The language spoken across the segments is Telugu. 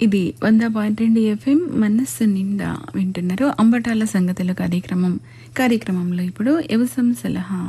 ఇది వంద పాయింట్ రెండు ఎఫ్ఎం మనస్సు నిండా వింటున్నారు అంబటాల సంగతుల కార్యక్రమం కార్యక్రమంలో ఇప్పుడు వ్యవసాయం సలహా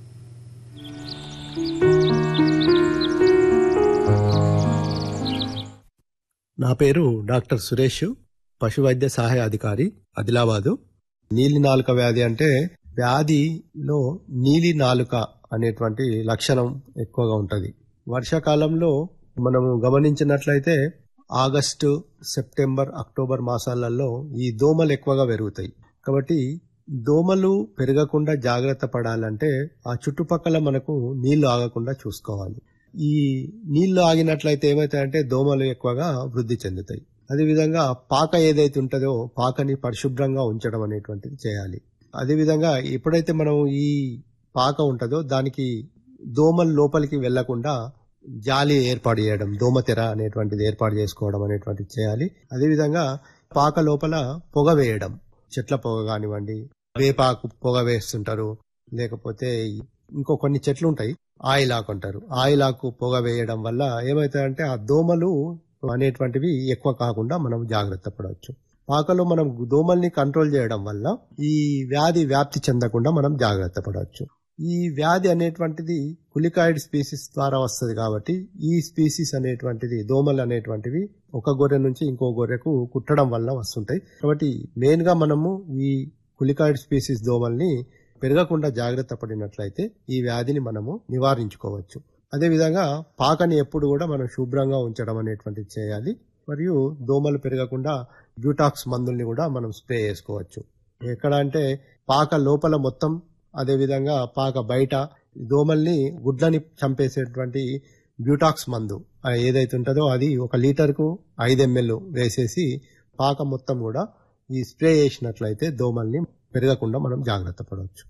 నా పేరు డాక్టర్ సురేష్ పశు వైద్య సహాయ అధికారి ఆదిలాబాదు నీలి నాలుక వ్యాధి అంటే వ్యాధిలో నీలి నాలుక అనేటువంటి లక్షణం ఎక్కువగా ఉంటది వర్షాకాలంలో మనము గమనించినట్లయితే ఆగస్టు సెప్టెంబర్ అక్టోబర్ మాసాలలో ఈ దోమలు ఎక్కువగా పెరుగుతాయి కాబట్టి దోమలు పెరగకుండా జాగ్రత్త పడాలంటే ఆ చుట్టుపక్కల మనకు నీళ్లు ఆగకుండా చూసుకోవాలి ఈ నీళ్లు ఆగినట్లయితే ఏమవుతాయంటే దోమలు ఎక్కువగా వృద్ధి చెందుతాయి అదేవిధంగా పాక ఏదైతే ఉంటుందో పాకని పరిశుభ్రంగా ఉంచడం అనేటువంటిది చేయాలి అదేవిధంగా ఎప్పుడైతే మనం ఈ పాక ఉంటుందో దానికి దోమలు లోపలికి వెళ్లకుండా జాలి ఏర్పాటు చేయడం దోమతెర అనేటువంటిది ఏర్పాటు చేసుకోవడం అనేటువంటిది చేయాలి అదేవిధంగా పాక లోపల పొగ వేయడం చెట్ల పొగ కానివ్వండి వేపాకు పొగ వేస్తుంటారు లేకపోతే ఇంకో కొన్ని చెట్లు ఉంటాయి ఆయిలాకు అంటారు ఆయిలాకు పొగ వేయడం వల్ల ఏమవుతాయంటే ఆ దోమలు అనేటువంటివి ఎక్కువ కాకుండా మనం జాగ్రత్త పడవచ్చు పాకలో మనం దోమల్ని కంట్రోల్ చేయడం వల్ల ఈ వ్యాధి వ్యాప్తి చెందకుండా మనం జాగ్రత్త పడవచ్చు ఈ వ్యాధి అనేటువంటిది కులికాయిడ్ స్పీసీస్ ద్వారా వస్తుంది కాబట్టి ఈ స్పీసీస్ అనేటువంటిది దోమలు అనేటువంటివి ఒక గొర్రె నుంచి ఇంకో గొర్రెకు కుట్టడం వల్ల వస్తుంటాయి కాబట్టి మెయిన్ గా మనము ఈ కులికాయిడ్ స్పీసీస్ దోమల్ని పెరగకుండా జాగ్రత్త పడినట్లయితే ఈ వ్యాధిని మనము నివారించుకోవచ్చు అదేవిధంగా పాకని ఎప్పుడు కూడా మనం శుభ్రంగా ఉంచడం అనేటువంటిది చేయాలి మరియు దోమలు పెరగకుండా బ్యూటాక్స్ మందుల్ని కూడా మనం స్ప్రే చేసుకోవచ్చు ఎక్కడ అంటే పాక లోపల మొత్తం అదేవిధంగా పాక బయట దోమల్ని గుడ్లని చంపేసేటువంటి బ్యూటాక్స్ మందు ఆ ఏదైతే ఉంటుందో అది ఒక లీటర్కు ఐదు ఎంఎల్ వేసేసి పాక మొత్తం కూడా ఈ స్ప్రే చేసినట్లయితే దోమల్ని పెరగకుండా మనం జాగ్రత్త పడవచ్చు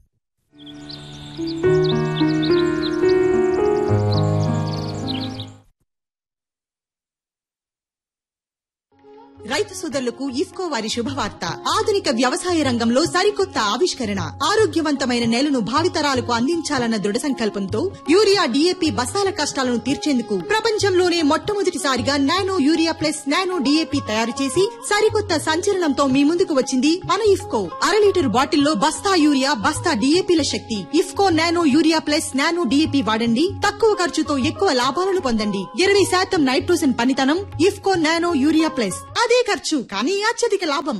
రైతు సోదరులకు ఇఫ్కో వారి శుభవార్త ఆధునిక వ్యవసాయ రంగంలో సరికొత్త ఆవిష్కరణ ఆరోగ్యవంతమైన నేలను భావితరాలకు అందించాలన్న దృఢ సంకల్పంతో యూరియా డీఏపీ బస్తాల కష్టాలను తీర్చేందుకు ప్రపంచంలోనే మొట్టమొదటిసారిగా nano urea plus nano DAP తయారు చేసి సరికొత్త సంచలనంతో మీ ముందుకు వచ్చింది మన ఇఫ్కో అర లీటర్ బాటిల్లో బస్తా యూరియా బస్తా డీఏపీల శక్తి IFFCO nano urea plus nano DAP వాడండి తక్కువ ఖర్చుతో ఎక్కువ లాభాలను పొందండి ఇరవై శాతం నైట్రోజన్ పనితనం ఇఫ్కో నానో యూరియా ప్లస్ అదే ఖర్చు కానీ అత్యధిక లాభం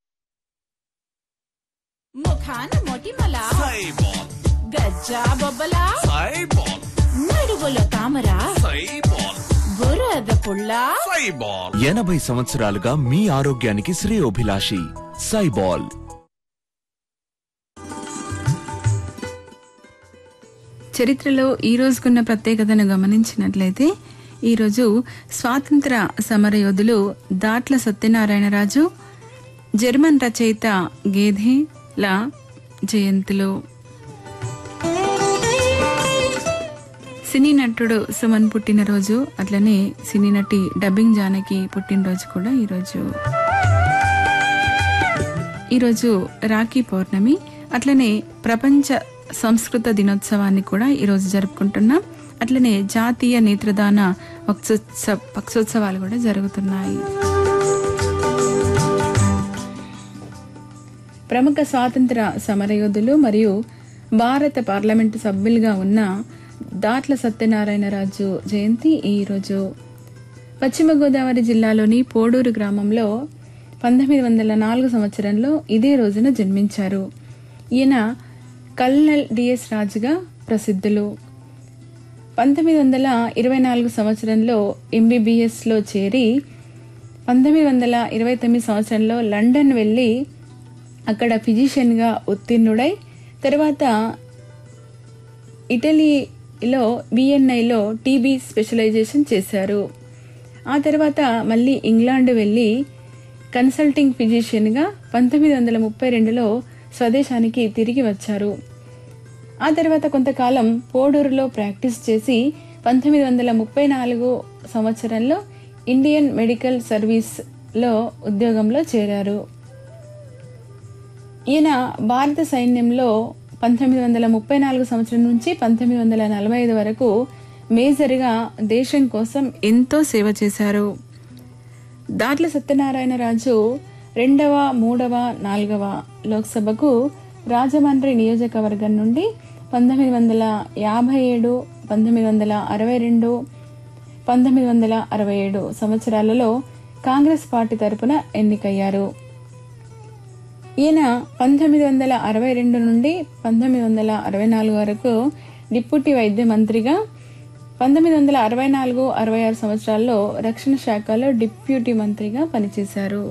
ముఖాన మొటిమల సైబాల్ గజ్జా బొబ్బల సైబాల్ నడుగులో తామర సైబాల్ బురద పుల్ల సైబాల్ ఎనభై సంవత్సరాలుగా మీ ఆరోగ్యానికి శ్రేయోభిలాషి సైబాల్ చరిత్రలో ఈ రోజుకున్న ప్రత్యేకతను గమనించినట్లయితే ఈరోజు స్వాతంత్ర సమరయోధులు దాట్ల సత్యనారాయణరాజు జర్మన్ రచయిత గేధేల జయంతులు సినీ నటుడు సుమన్ పుట్టినరోజు అట్లనే సినీ నటి డబ్బింగ్ జానకి పుట్టినరోజు కూడా ఈరోజు ఈరోజు రాఖీ పౌర్ణమి అట్లనే ప్రపంచ సంస్కృత దినోత్సవాన్ని కూడా ఈరోజు జరుపుకుంటున్నాం అట్లనే జాతీయ నేత్రదాన పక్షోత్సవ పక్షోత్సవాలు కూడా జరుగుతున్నాయి ప్రముఖ స్వాతంత్ర సమరయోధులు మరియు భారత పార్లమెంటు సభ్యులుగా ఉన్న దాట్ల సత్యనారాయణరాజు జయంతి ఈరోజు పశ్చిమ గోదావరి జిల్లాలోని పోడూరు గ్రామంలో పంతొమ్మిది వందల నాలుగు సంవత్సరంలో ఇదే రోజున జన్మించారు ఈయన కల్నల్ డిఎస్ రాజుగా ప్రసిద్ధులు పంతొమ్మిది వందల ఇరవై నాలుగు సంవత్సరంలో ఎంబీబీఎస్లో చేరి పంతొమ్మిది వందల ఇరవై తొమ్మిది సంవత్సరంలో లండన్ వెళ్ళి అక్కడ ఫిజిషియన్గా ఉత్తీర్ణుడై తర్వాత ఇటలీలో విఎన్ఐలో టీబీ స్పెషలైజేషన్ చేశారు ఆ తర్వాత మళ్ళీ ఇంగ్లాండ్ వెళ్ళి కన్సల్టింగ్ ఫిజిషియన్గా పంతొమ్మిది వందల ముప్పై రెండులో స్వదేశానికి తిరిగి వచ్చారు ఆ తర్వాత కొంతకాలం పోడూరులో ప్రాక్టీస్ చేసి పంతొమ్మిది వందల ముప్పై నాలుగు సంవత్సరంలో ఇండియన్ మెడికల్ సర్వీస్లో ఉద్యోగంలో చేరారు ఈయన భారత సైన్యంలో పంతొమ్మిది వందల ముప్పై నాలుగు సంవత్సరం నుంచి పంతొమ్మిది వందల నలభై ఐదు వరకు మేజర్గా దేశం కోసం ఎంతో సేవ చేశారు దాట్ల సత్యనారాయణ రాజు రెండవ మూడవ నాలుగవ లోక్సభకు రాజమండ్రి నియోజకవర్గం నుండి పంతొమ్మిది వందల యాభై ఏడు పంతొమ్మిది వందల అరవై రెండు పంతొమ్మిది వందల అరవై ఏడు సంవత్సరాలలో కాంగ్రెస్ పార్టీ తరపున ఎన్నికయ్యారు ఈయన పంతొమ్మిది వందల అరవై రెండు నుండి పంతొమ్మిది వందల అరవై నాలుగు వరకు డిప్యూటీ వైద్య మంత్రిగా పంతొమ్మిది వందల అరవై నాలుగు అరవై ఆరు సంవత్సరాల్లో రక్షణ శాఖలో డిప్యూటీ మంత్రిగా పనిచేశారు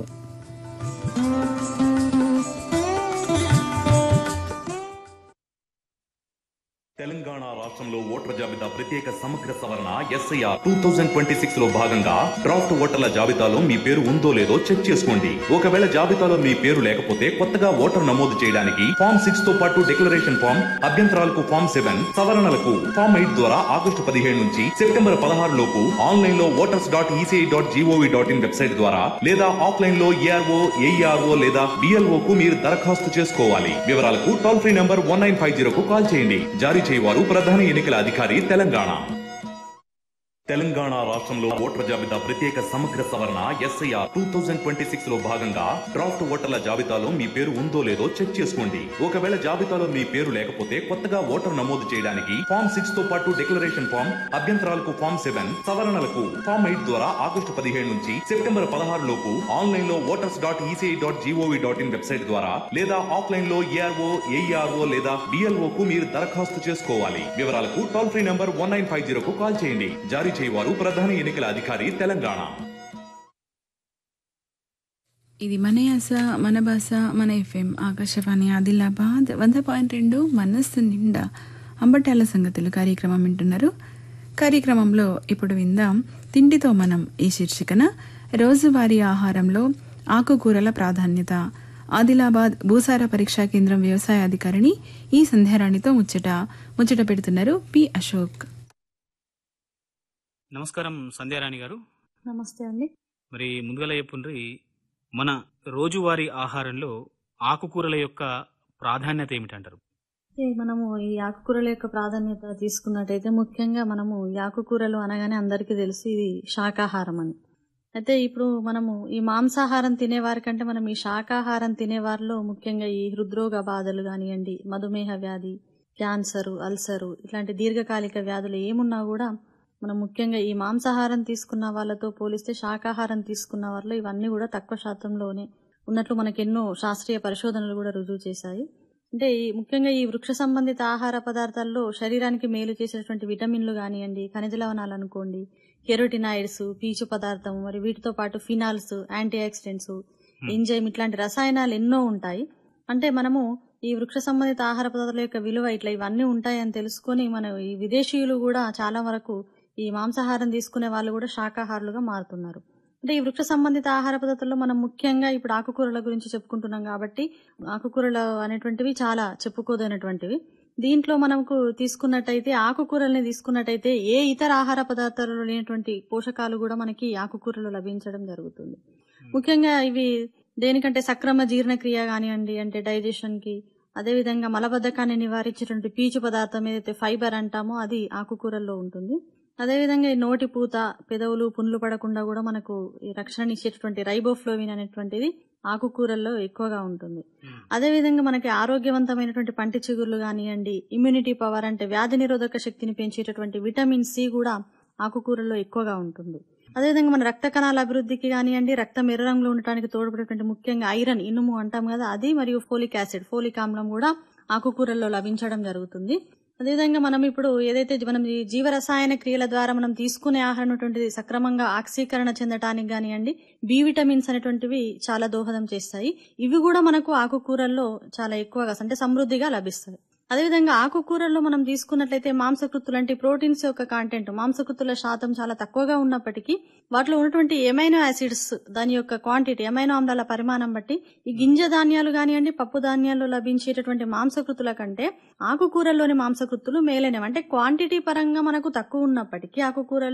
తెలంగాణ రాష్ట్రంలో ఓటర్ల జాబితా ప్రత్యేక సమగ్ర సవరణ SIR two thousand twenty six లో భాగంగా డ్రాఫ్ట్ ఓటర్ల జాబితాలో మీ పేరు ఉందో లేదో చెక్ చేసుకోండి ఒకవేళ జాబితాలో మీ పేరు లేకపోతే కొత్తగా ఓటర్ నమోదు చేయడానికి ఫామ్ సిక్స్ తో పాటు డిక్లరేషన్ ఫామ్ అభ్యంతరాలకు ఫామ్ సెవెన్ సవరణలకు ఫామ్ ఎయిట్ ద్వారా ఆగస్టు పదిహేడు నుంచి సెప్టెంబర్ పదహారు లోపు ఆన్లైన్ లో voters dot ECI dot G O V dot in website ద్వారా లేదా ఆఫ్లైన్ లో ఏఆర్ఓ ఏఈఆర్ఓ లేదా బిఎల్ఓ కు మీరు దరఖాస్తు చేసుకోవాలి వివరాలకు toll free number one nine five zero కు కాల్ చేయండి జారీ చేయవారు ప్రధాన ఎన్నికల అధికారి తెలంగాణ తెలంగాణ రాష్ట్రంలో ఓటర్ల జాబితా ప్రత్యేక సమగ్ర సవరణ SIR two thousand twenty six లో భాగంగా డ్రాఫ్ట్ ఓటర్ల జాబితాలో మీ పేరు ఉందో లేదో చెక్ చేసుకోండి ఒకవేళ జాబితాలో మీ పేరు లేకపోతే కొత్తగా ఓటర్ నమోదు చేయడానికి ఫామ్ సిక్స్ తో పాటు డిక్లరేషన్ ఫామ్ అభ్యంతరాలకు ఫామ్ సెవెన్ సవరణలకు ఫామ్ ఎయిట్ ద్వారా ఆగస్టు పదిహేడు నుంచి సెప్టెంబర్ పదహారు లోపు ఆన్లైన్ లో voters dot ECI dot G O V dot in website ద్వారా లేదా ఆఫ్లైన్ లో ఏఆర్ఓ ఏఈఆర్ఓ లేదా బిఎల్ఓ కు మీరు దరఖాస్తు చేసుకోవాలి వివరాలకు toll free number one nine five zero కు కాల్ చేయండి జారీ చేయవారు ప్రధాన ఎన్నికల అధికారి తెలంగాణ ఇది మన యాస మన భాష మన ఎఫ్ఎం ఆకాశవాణి ఆదిలాబాద్ వంద పాయింట్ రెండు మనస్సు నిండా అంబటాల సంగతులు కార్యక్రమం వింటున్నారు కార్యక్రమంలో ఇప్పుడు విందాం తిండితో మనం ఈ శీర్షికన రోజువారీ ఆహారంలో ఆకుకూరల ప్రాధాన్యత ఆదిలాబాద్ భూసార పరీక్షా కేంద్రం వ్యవసాయ అధికారిని ఈ సంధ్యారాణితో ముచ్చట ముచ్చట పెడుతున్నారు పి అశోక్ నమస్కారం సంధ్యారాణి గారు నమస్తే అండి మరి ముందుగా చెప్పుండ్రి మన రోజువారీ ఆహారంలో ఆకుకూరల యొక్క ప్రాధాన్యత ఏమిటంటారు అయితే మనము ఈ ఆకుకూరల యొక్క ప్రాధాన్యత తీసుకున్నట్టయితే ముఖ్యంగా మనము ఈ ఆకుకూరలు అనగానే అందరికీ తెలుసు ఇది శాకాహారం అని అయితే ఇప్పుడు మనము ఈ మాంసాహారం తినేవారి కంటే మనం ఈ శాకాహారం తినేవారిలో ముఖ్యంగా ఈ హృద్రోగ బాధలు కానివ్వండి మధుమేహ వ్యాధి క్యాన్సరు అల్సరు ఇట్లాంటి దీర్ఘకాలిక వ్యాధులు ఏమున్నా కూడా మనం ముఖ్యంగా ఈ మాంసాహారం తీసుకున్న వాళ్ళతో పోలిస్తే శాకాహారం తీసుకున్న వాళ్ళలో ఇవన్నీ కూడా తక్కువ శాతంలోనే ఉన్నట్లు మనకు ఎన్నో శాస్త్రీయ పరిశోధనలు కూడా రుజువు చేశాయి అంటే ఈ ముఖ్యంగా ఈ వృక్ష సంబంధిత ఆహార పదార్థాల్లో శరీరానికి మేలు చేసేటువంటి విటమిన్లు కానివ్వండి ఖనిజ లవణాలు అనుకోండి కెరోటినాయిడ్స్ పీచు పదార్థం మరి వీటితో పాటు ఫినాల్స్ యాంటీ ఆక్సిడెంట్స్ ఎంజైమ్ ఇట్లాంటి రసాయనాలు ఎన్నో ఉంటాయి అంటే మనము ఈ వృక్ష సంబంధిత ఆహార పదార్థాల యొక్క విలువ ఇట్లా ఇవన్నీ ఉంటాయని తెలుసుకొని మన ఈ విదేశీయులు కూడా చాలా వరకు ఈ మాంసాహారం తీసుకునే వాళ్ళు కూడా శాకాహారులుగా మారుతున్నారు అంటే ఈ వృక్ష సంబంధిత ఆహార పదార్థాల్లో మనం ముఖ్యంగా ఇప్పుడు ఆకుకూరల గురించి చెప్పుకుంటున్నాం కాబట్టి ఆకుకూరలు అనేటువంటివి చాలా చెప్పుకోదైనటువంటివి దీంట్లో మనకు తీసుకున్నట్టయితే ఆకుకూరల్ని తీసుకున్నట్టయితే ఏ ఇతర ఆహార పదార్థాలలో లేనటువంటి పోషకాలు కూడా మనకి ఆకుకూరలు లభించడం జరుగుతుంది ముఖ్యంగా ఇవి దేనికంటే సక్రమ జీర్ణక్రియ కానివ్వండి అంటే డైజెషన్ కి అదేవిధంగా మలబద్ధకాన్ని నివారించేటువంటి పీచు పదార్థం ఏదైతే ఫైబర్ అంటామో అది ఆకుకూరల్లో ఉంటుంది అదేవిధంగా ఈ నోటి పూత పెదవులు పుండ్లు పడకుండా కూడా మనకు ఈ రక్షణ ఇచ్చేటువంటి రైబోఫ్లోవిన్ అనేటువంటిది ఆకుకూరల్లో ఎక్కువగా ఉంటుంది అదేవిధంగా మనకి ఆరోగ్యవంతమైనటువంటి పంటి చిగుర్లు కానివ్వండి ఇమ్యూనిటీ పవర్ అంటే వ్యాధి నిరోధక శక్తిని పెంచేటటువంటి విటమిన్ సి కూడా ఆకుకూరల్లో ఎక్కువగా ఉంటుంది అదేవిధంగా మన రక్త కణాల అభివృద్ధికి కానివ్వండి రక్తం ఎర్ర రంగులో ఉండటానికి తోడ్పడేటువంటి ముఖ్యంగా ఐరన్ ఇనుము అంటాం కదా అది మరియు ఫోలిక్ యాసిడ్ ఫోలిక్ ఆమ్లం కూడా ఆకుకూరల్లో లభించడం జరుగుతుంది అదేవిధంగా మనం ఇప్పుడు ఏదైతే మనం ఈ జీవరసాయన క్రియల ద్వారా మనం తీసుకునే ఆహారం అటువంటిది సక్రమంగా ఆక్సీకరణ చెందటానికి కానివ్వండి బి విటమిన్స్ అనేటువంటివి చాలా దోహదం చేస్తాయి ఇవి కూడా మనకు ఆకుకూరల్లో చాలా ఎక్కువగా అంటే సమృద్ధిగా లభిస్తాయి అదేవిధంగా ఆకుకూరల్లో మనం తీసుకున్నట్లయితే మాంసకృత్తులు అంటే ప్రోటీన్స్ యొక్క కాంటెంట్ మాంసకృత్తుల శాతం చాలా తక్కువగా ఉన్నప్పటికీ వాటిలో ఉన్నటువంటి ఎమైనో యాసిడ్స్ దాని యొక్క క్వాంటిటీ ఎమైనో ఆమ్లాల పరిమాణం బట్టి ఈ గింజ ధాన్యాలు కానివ్వండి పప్పు ధాన్యాల్లో లభించేటటువంటి మాంసకృతుల కంటే ఆకుకూరల్లోని మాంసకృత్తులు మేలైనవి అంటే క్వాంటిటీ పరంగా మనకు తక్కువ ఉన్నప్పటికీ ఆకుకూరల్లో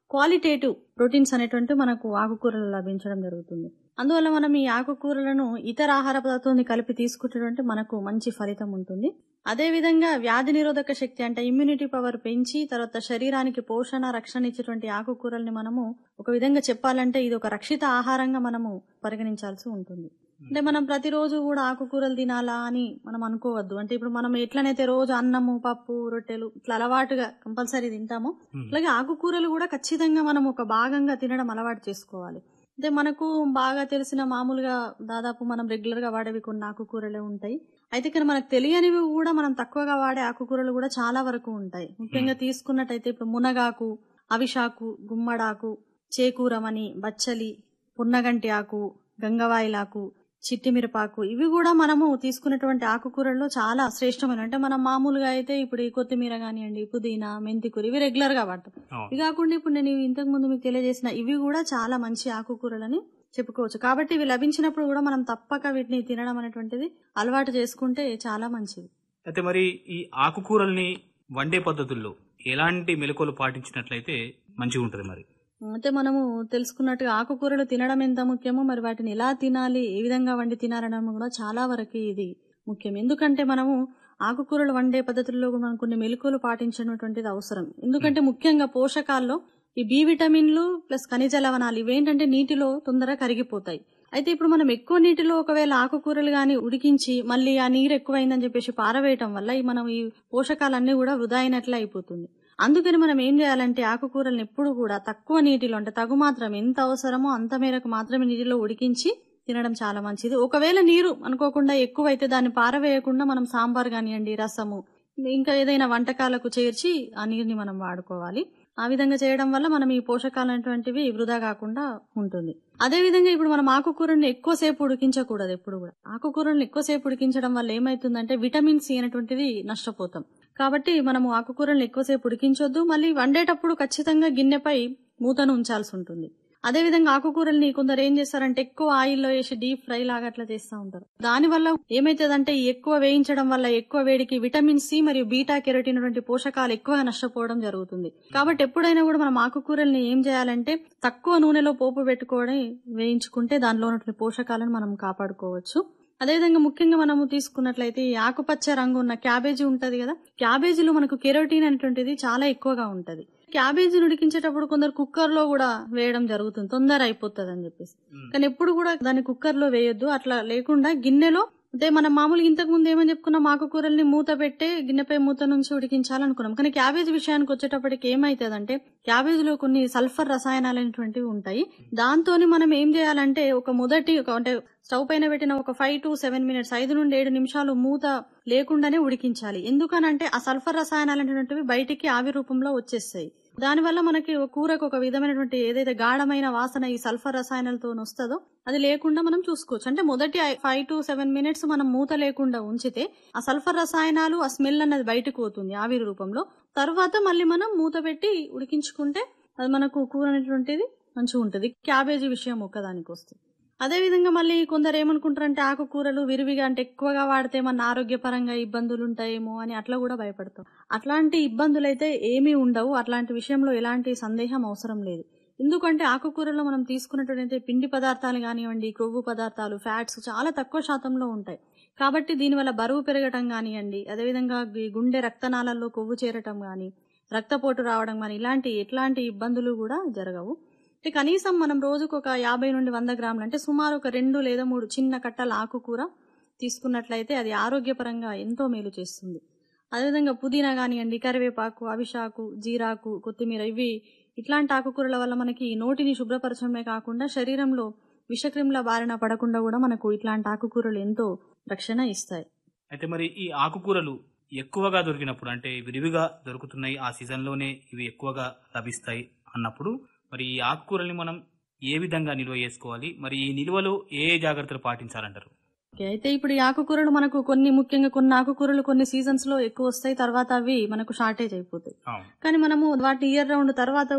క్వాలిటేటివ్ ప్రోటీన్స్ అనేటువంటి మనకు ఆకుకూరలు లభించడం జరుగుతుంది అందువల్ల మనం ఈ ఆకుకూరలను ఇతర ఆహార పదార్థాన్ని కలిపి తీసుకుంటే మనకు మంచి ఫలితం ఉంటుంది అదే విధంగా వ్యాధి నిరోధక శక్తి అంటే ఇమ్యూనిటీ పవర్ పెంచి తర్వాత శరీరానికి పోషణ రక్షణ ఇచ్చేటువంటి ఆకుకూరల్ని మనము ఒక విధంగా చెప్పాలంటే ఇది ఒక రక్షిత ఆహారంగా మనము పరిగణించాల్సి ఉంటుంది అంటే మనం ప్రతిరోజు కూడా ఆకుకూరలు తినాలా అని మనం అనుకోవద్దు అంటే ఇప్పుడు మనం ఎట్లనైతే రోజు అన్నము పప్పు రొట్టెలు ఇట్లా అలవాటుగా కంపల్సరీ తింటామో అలాగే ఆకుకూరలు కూడా ఖచ్చితంగా మనం ఒక భాగంగా తినడం అలవాటు చేసుకోవాలి అంటే మనకు బాగా తెలిసిన మామూలుగా దాదాపు మనం రెగ్యులర్ గా వాడేవి కొన్ని ఆకుకూరలే ఉంటాయి అయితే ఇక్కడ మనకు తెలియనివి కూడా మనం తక్కువగా వాడే ఆకుకూరలు కూడా చాలా వరకు ఉంటాయి ముఖ్యంగా తీసుకున్నట్టయితే ఇప్పుడు మునగాకు అవిశాకు గుమ్మడాకు చేకూరమని బచ్చలి పున్నగంటి ఆకు గంగవాయిలాకు చిట్టి మిరపాకు ఇవి కూడా మనము తీసుకున్నటువంటి ఆకుకూరల్లో చాలా శ్రేష్టమైన అంటే మనం మామూలుగా అయితే ఇప్పుడు ఈ కొత్తిమీర కానివ్వండి పుదీనా మెంతికూర ఇవి రెగ్యులర్ గా వాడతాం ఇవి కాకుండా ఇప్పుడు నేను ఇంతకు ముందు మీకు తెలియజేసిన ఇవి కూడా చాలా మంచి ఆకుకూరలని చెప్పుకోవచ్చు కాబట్టి ఇవి లభించినప్పుడు కూడా మనం తప్పక వీటిని తినడం అనేటువంటిది అలవాటు చేసుకుంటే చాలా మంచిది అయితే మరి ఈ ఆకుకూరల్ని వండే పద్ధతుల్లో ఎలాంటి మెలకువలు పాటించినట్లయితే మంచిగా ఉంటుంది మరి అయితే మనము తెలుసుకున్నట్టుగా ఆకుకూరలు తినడం ఎంత ముఖ్యమో మరి వాటిని ఎలా తినాలి ఏ విధంగా వండి తినాలనడం కూడా చాలా వరకు ఇది ముఖ్యం ఎందుకంటే మనము ఆకుకూరలు వండే పద్ధతుల్లో కూడా మనం కొన్ని మెలకువలు పాటించినటువంటిది అవసరం ఎందుకంటే ముఖ్యంగా పోషకాల్లో ఈ బి విటమిన్లు ప్లస్ ఖనిజ లవణాలు ఇవేంటంటే నీటిలో తొందరగా కరిగిపోతాయి అయితే ఇప్పుడు మనం ఎక్కువ నీటిలో ఒకవేళ ఆకుకూరలు గాని ఉడికించి మళ్ళీ ఆ నీరు ఎక్కువైందని చెప్పేసి పారవేయటం వల్ల ఈ మనం ఈ పోషకాలన్నీ కూడా వృధా అయినట్లే అయిపోతుంది అందుకని మనం ఏం చేయాలంటే ఆకుకూరలను ఎప్పుడు కూడా తక్కువ నీటిలో అంటే తగు మాత్రం ఎంత అవసరమో అంత మేరకు మాత్రమే నీటిలో ఉడికించి తినడం చాలా మంచిది ఒకవేళ నీరు అనుకోకుండా ఎక్కువైతే దాన్ని పారవేయకుండా మనం సాంబార్ కానివ్వండి రసము ఇంకా ఏదైనా వంటకాలకు చేర్చి ఆ నీరుని మనం వాడుకోవాలి ఆ విధంగా చేయడం వల్ల మనం ఈ పోషకాలు అనేటువంటివి వృధా కాకుండా ఉంటుంది అదే విధంగా ఇప్పుడు మనం ఆకుకూరలను ఎక్కువసేపు ఉడికించకూడదు ఎప్పుడు కూడా ఆకుకూరలను ఎక్కువసేపు ఉడికించడం వల్ల ఏమైతుందంటే విటమిన్ సి అనేటువంటిది నష్టపోతాం కాబట్టి మనము ఆకుకూరలను ఎక్కువసేపు ఉడికించొద్దు మళ్ళీ వండేటప్పుడు ఖచ్చితంగా గిన్నెపై మూతను ఉంచాల్సి ఉంటుంది అదే విధంగా ఆకుకూరల్ని కొందరు ఏం చేస్తారంటే ఎక్కువ ఆయిల్లో వేసి డీప్ ఫ్రై లాగా అట్లా చేస్తూ ఉంటారు దాని వల్ల ఏమైతుందంటే ఈ ఎక్కువ వేయించడం వల్ల ఎక్కువ వేడికి విటమిన్ సి మరియు బీటా కెరోటిన్ వంటి పోషకాలు ఎక్కువగా నష్టపోవడం జరుగుతుంది కాబట్టి ఎప్పుడైనా కూడా మనం ఆకుకూరల్ని ఏం చేయాలంటే తక్కువ నూనెలో పోపు పెట్టుకోవడం వేయించుకుంటే దానిలో ఉన్నటువంటి పోషకాలను మనం కాపాడుకోవచ్చు అదేవిధంగా ముఖ్యంగా మనము తీసుకున్నట్లయితే ఈ ఆకుపచ్చ రంగు ఉన్న క్యాబేజీ ఉంటది కదా క్యాబేజీలో మనకు కెరోటీన్ అనేటువంటిది చాలా ఎక్కువగా ఉంటది క్యాబేజీని ఉడికించేటప్పుడు కొందరు కుక్కర్ లో కూడా వేయడం జరుగుతుంది తొందర అయిపోతుంది అని చెప్పేసి కానీ ఎప్పుడు కూడా దాన్ని కుక్కర్ లో వేయొద్దు అట్లా లేకుండా గిన్నెలో అదే మనం మామూలుగా ఇంతకు ముందు ఏమని చెప్పుకున్నాం ఆకుకూరల్ని మూత పెట్టే గిన్నెపై మూత నుంచి ఉడికించాలనుకున్నాం కానీ క్యాబేజ్ విషయానికి వచ్చేటప్పటికి ఏమైతుందంటే క్యాబేజ్లో కొన్ని సల్ఫర్ రసాయనాలు అనేటువంటివి ఉంటాయి దాంతో మనం ఏం చేయాలంటే ఒక మొదటి ఒక అంటే స్టవ్ పైన పెట్టిన ఒక ఫైవ్ టు సెవెన్ మినిట్స్ ఐదు నుండి ఏడు నిమిషాలు మూత లేకుండానే ఉడికించాలి ఎందుకనంటే ఆ సల్ఫర్ రసాయనాలు అనేటువంటివి బయటికి ఆవి రూపంలో వచ్చేస్తాయి దానివల్ల మనకి ఒక కూరకు ఒక విధమైనటువంటి ఏదైతే గాఢమైన వాసన ఈ సల్ఫర్ రసాయనాలతో వస్తుందో అది లేకుండా మనం చూసుకోవచ్చు అంటే మొదటి ఫైవ్ టు సెవెన్ మినిట్స్ మనం మూత లేకుండా ఉంచితే ఆ సల్ఫర్ రసాయనాలు ఆ స్మెల్ అన్నది బయటకు పోతుంది ఆవిరి రూపంలో తర్వాత మళ్ళీ మనం మూత పెట్టి ఉడికించుకుంటే అది మనకు కూర అనేటువంటిది మంచిగా ఉంటుంది క్యాబేజీ విషయం ఒక్కదానికి వస్తుంది అదే విధంగా మళ్ళీ కొందరు ఏమనుకుంటారంటే ఆకుకూరలు విరివిగా అంటే ఎక్కువగా వాడితే మన ఆరోగ్యపరంగా ఇబ్బందులు ఉంటాయేమో అని అట్లా కూడా భయపడతాం అట్లాంటి ఇబ్బందులు అయితే ఏమీ ఉండవు అట్లాంటి విషయంలో ఎలాంటి సందేహం అవసరం లేదు ఎందుకంటే ఆకుకూరలో మనం తీసుకున్నటువంటి పిండి పదార్థాలు కానివ్వండి కొవ్వు పదార్థాలు ఫ్యాట్స్ చాలా తక్కువ శాతంలో ఉంటాయి కాబట్టి దీనివల్ల బరువు పెరగటం కానివ్వండి అదేవిధంగా ఈ గుండె రక్తనాళాల్లో కొవ్వు చేరటం కానీ రక్తపోటు రావడం కానీ ఇలాంటి ఎట్లాంటి ఇబ్బందులు కూడా జరగవు అంటే కనీసం మనం రోజుకు ఒక యాభై నుండి వంద గ్రాములు అంటే సుమారు ఒక రెండు లేదా మూడు చిన్న కట్టల ఆకుకూర తీసుకున్నట్లయితే అది ఆరోగ్యపరంగా ఎంతో మేలు చేస్తుంది అదేవిధంగా పుదీనా కానివ్వండి కరివేపాకు అవిశాకు జీరాకు కొత్తిమీర ఇవి ఇట్లాంటి ఆకుకూరల వల్ల మనకి నోటిని శుభ్రపరచడమే కాకుండా శరీరంలో విషక్రిముల బారిన పడకుండా కూడా మనకు ఇట్లాంటి ఆకుకూరలు ఎంతో రక్షణ ఇస్తాయి అయితే మరి ఈ ఆకుకూరలు ఎక్కువగా దొరికినప్పుడు అంటే విరివిగా దొరుకుతున్నాయి ఆ సీజన్లోనే ఇవి ఎక్కువగా లభిస్తాయి అన్నప్పుడు మరి ఈ ఆకుకూరల్ని మనం ఏ విధంగా నిల్వ చేసుకోవాలి మరి ఈ నిల్వలో ఏ ఏ జాగ్రత్తలు పాటించాలంటారు ఓకే అయితే ఇప్పుడు ఈ ఆకుకూరలు మనకు కొన్ని ముఖ్యంగా కొన్ని ఆకుకూరలు కొన్ని సీజన్స్ లో ఎక్కువ వస్తాయి తర్వాత అవి మనకు షార్టేజ్ అయిపోతాయి అవును కానీ మనము వాటి ఇయర్ రౌండ్ తర్వాత కూడా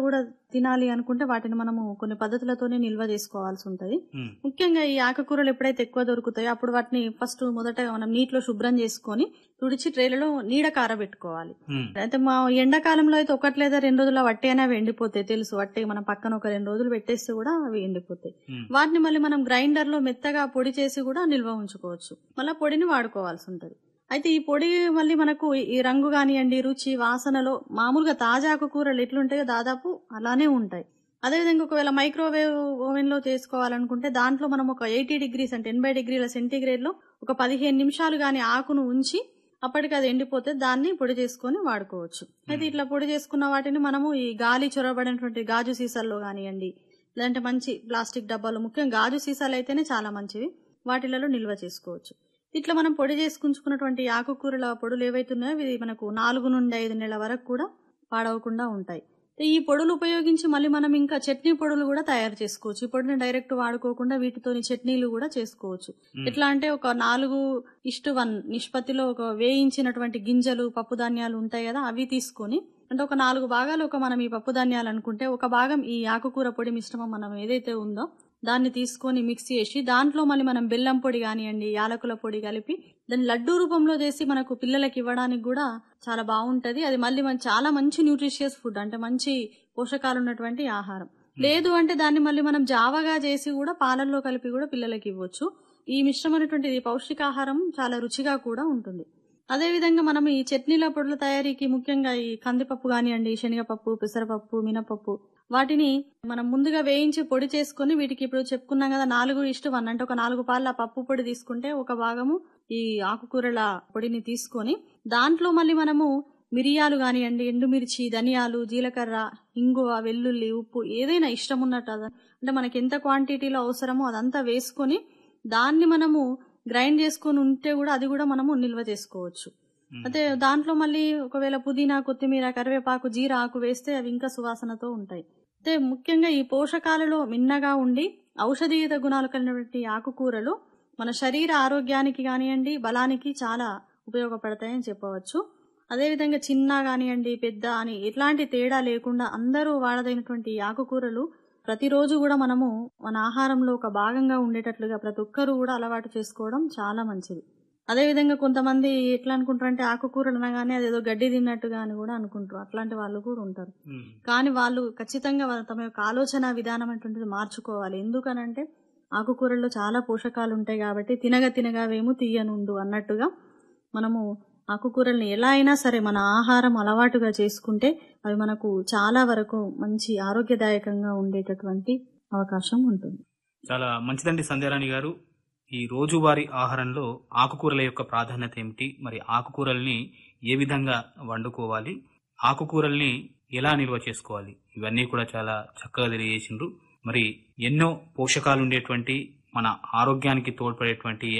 తినాలి అనుకుంటే వాటిని మనము కొన్ని పద్ధతులతోనే నిల్వ చేసుకోవాల్సి ఉంటది ఉమ్, ముఖ్యంగా ఈ ఆకుకూరలు ఎప్పుడైతే ఎక్కువ దొరుకుతాయో అప్పుడు వాటిని ఫస్ట్ మొదటగా మనం నీటిలో శుభ్రం చేసుకొని తుడిచి ట్రేలలో నీడ కారబెట్టుకోవాలి ఉమ్, అయితే మా ఎండాకాలంలో అయితే ఒకటి లేదా రెండు రోజుల వట్టి అయినా అవి ఎండిపోతాయి తెలుసు వట్టి మనం పక్కన ఒక రెండు రోజులు పెట్టేస్తే కూడా అవి ఎండిపోతాయి ఉమ్. వాటిని మళ్ళీ మనం గ్రైండర్ లో మెత్తగా పొడి చేసి కూడా నిల్వ ఉంచుకోవచ్చు మళ్ళీ పొడిని వాడుకోవాల్సి ఉంటది అయితే ఈ పొడి మళ్ళీ మనకు ఈ రంగు కానివ్వండి రుచి వాసనలో మామూలుగా తాజా ఆకుకూరలు ఎట్లుంటాయో దాదాపు అలానే ఉంటాయి అదేవిధంగా ఒకవేళ మైక్రోవేవ్ ఓవెన్ లో చేసుకోవాలనుకుంటే దాంట్లో మనం ఒక ఎయిటీ డిగ్రీస్ అంటే ఎనభై డిగ్రీల సెంటీగ్రేడ్ లో ఒక పదిహేను నిమిషాలు గాని ఆకును ఉంచి అప్పటికి అది ఎండిపోతే దాన్ని పొడి చేసుకొని వాడుకోవచ్చు అయితే ఇట్లా పొడి చేసుకున్న వాటిని మనము ఈ గాలి చొరబడినటువంటి గాజు సీసాల్లో కానివ్వండి లేదంటే మంచి ప్లాస్టిక్ డబ్బాలు ముఖ్యంగా గాజు సీసాలు అయితేనే చాలా మంచివి వాటిలలో నిల్వ చేసుకోవచ్చు ఇట్లా మనం పొడి చేసుకుంచుకున్నటువంటి ఆకుకూరల పొడులు ఏవైతున్నాయో ఇవి మనకు నాలుగు నుండి ఐదు నెలల వరకు కూడా పాడవకుండా ఉంటాయి ఈ పొడులు ఉపయోగించి మళ్ళీ మనం ఇంకా చట్నీ పొడులు కూడా తయారు చేసుకోవచ్చు ఈ పొడిని డైరెక్ట్ వాడుకోకుండా వీటితోని చట్నీలు కూడా చేసుకోవచ్చు ఎట్లా అంటే ఒక నాలుగు ఇష్టు వన్ నిష్పత్తిలో ఒక వేయించినటువంటి గింజలు పప్పు ధాన్యాలు ఉంటాయి కదా అవి తీసుకొని అంటే ఒక నాలుగు భాగాలు ఒక మనం ఈ పప్పు ధాన్యాలు అనుకుంటే ఒక భాగం ఈ ఆకుకూర పొడి మిశ్రమం మనం ఏదైతే ఉందో దాన్ని తీసుకొని మిక్స్ చేసి దాంట్లో మళ్ళీ మనం బెల్లం పొడి కానివ్వండి యాలకుల పొడి కలిపి దాన్ని లడ్డూ రూపంలో చేసి మనకు పిల్లలకి ఇవ్వడానికి కూడా చాలా బాగుంటది అది మళ్ళీ మన చాలా మంచి న్యూట్రిషియస్ ఫుడ్ అంటే మంచి పోషకాలు ఉన్నటువంటి ఆహారం లేదు అంటే దాన్ని మళ్ళీ మనం జావగా చేసి కూడా పాలల్లో కలిపి కూడా పిల్లలకి ఇవ్వచ్చు ఈ మిశ్రమైనటువంటి పౌష్టికాహారం చాలా రుచిగా కూడా ఉంటుంది అదే విధంగా మనం ఈ చట్నీల పొడుల తయారీకి ముఖ్యంగా ఈ కందిపప్పు కానివ్వండి శనగపప్పు పెసరపప్పు మినపప్పు వాటిని మనం ముందుగా వేయించి పొడి చేసుకొని వీటికి ఇప్పుడు చెప్పుకున్నాం కదా నాలుగు ఇష్టు వన్ అంటే ఒక నాలుగు పాల పప్పు పొడి తీసుకుంటే ఒక భాగము ఈ ఆకుకూరల పొడిని తీసుకొని దాంట్లో మళ్ళీ మనము మిరియాలు కానివ్వండి ఎండుమిర్చి ధనియాలు జీలకర్ర ఇంగువ వెల్లుల్లి ఉప్పు ఏదైనా ఇష్టం ఉన్నట్టు అద- అంటే మనకి ఎంత క్వాంటిటీలో అవసరమో అదంతా వేసుకొని దాన్ని మనము గ్రైండ్ చేసుకొని ఉంటే కూడా అది కూడా మనము నిల్వ చేసుకోవచ్చు అదే దాంట్లో మళ్ళీ ఒకవేళ పుదీనా కొత్తిమీర కరివేపాకు జీర ఆకు వేస్తే అవి ఇంకా సువాసనతో ఉంటాయి అయితే ముఖ్యంగా ఈ పోషకాలలో మిన్నగా ఉండి ఔషధీయత గుణాలు కలిగినటువంటి ఆకుకూరలు మన శరీర ఆరోగ్యానికి కానివ్వండి బలానికి చాలా ఉపయోగపడతాయని చెప్పవచ్చు అదేవిధంగా చిన్న కానివ్వండి పెద్ద అని ఎట్లాంటి తేడా లేకుండా అందరూ వాడదైనటువంటి ఈ ఆకుకూరలు ప్రతిరోజు కూడా మనము మన ఆహారంలో ఒక భాగంగా ఉండేటట్లుగా ప్రతి ఒక్కరూ కూడా అలవాటు చేసుకోవడం చాలా మంచిది అదేవిధంగా కొంతమంది ఎట్లా అనుకుంటారంటే ఆకుకూరలు అనగానే అదేదో గడ్డి తిన్నట్టుగా అని కూడా అనుకుంటారు అట్లాంటి వాళ్ళు కూడా ఉంటారు ఉమ్, కానీ వాళ్ళు ఖచ్చితంగా వాళ్ళ తమ యొక్క ఆలోచన విధానం అటువంటిది మార్చుకోవాలి ఎందుకనంటే ఆకుకూరల్లో చాలా పోషకాలు ఉంటాయి కాబట్టి తినగా తినగా వేము తీయనుండు అన్నట్టుగా మనము ఆకుకూరల్ని ఎలా అయినా సరే మన ఆహారం అలవాటుగా చేసుకుంటే అవి మనకు చాలా వరకు మంచి ఆరోగ్యదాయకంగా ఉండేటటువంటి అవకాశం ఉంటుంది చాలా మంచిదండి సంధ్యారాణి గారు ఈ రోజువారీ ఆహారంలో ఆకుకూరల యొక్క ప్రాధాన్యత ఏమిటి మరి ఆకుకూరల్ని ఏ విధంగా వండుకోవాలి ఆకుకూరల్ని ఎలా నిల్వ చేసుకోవాలి ఇవన్నీ కూడా చాలా చక్కగా తెలియజేసిండ్రు మరి ఎన్నో పోషకాలు ఉండేటువంటి మన ఆరోగ్యానికి తోడ్పడేటువంటి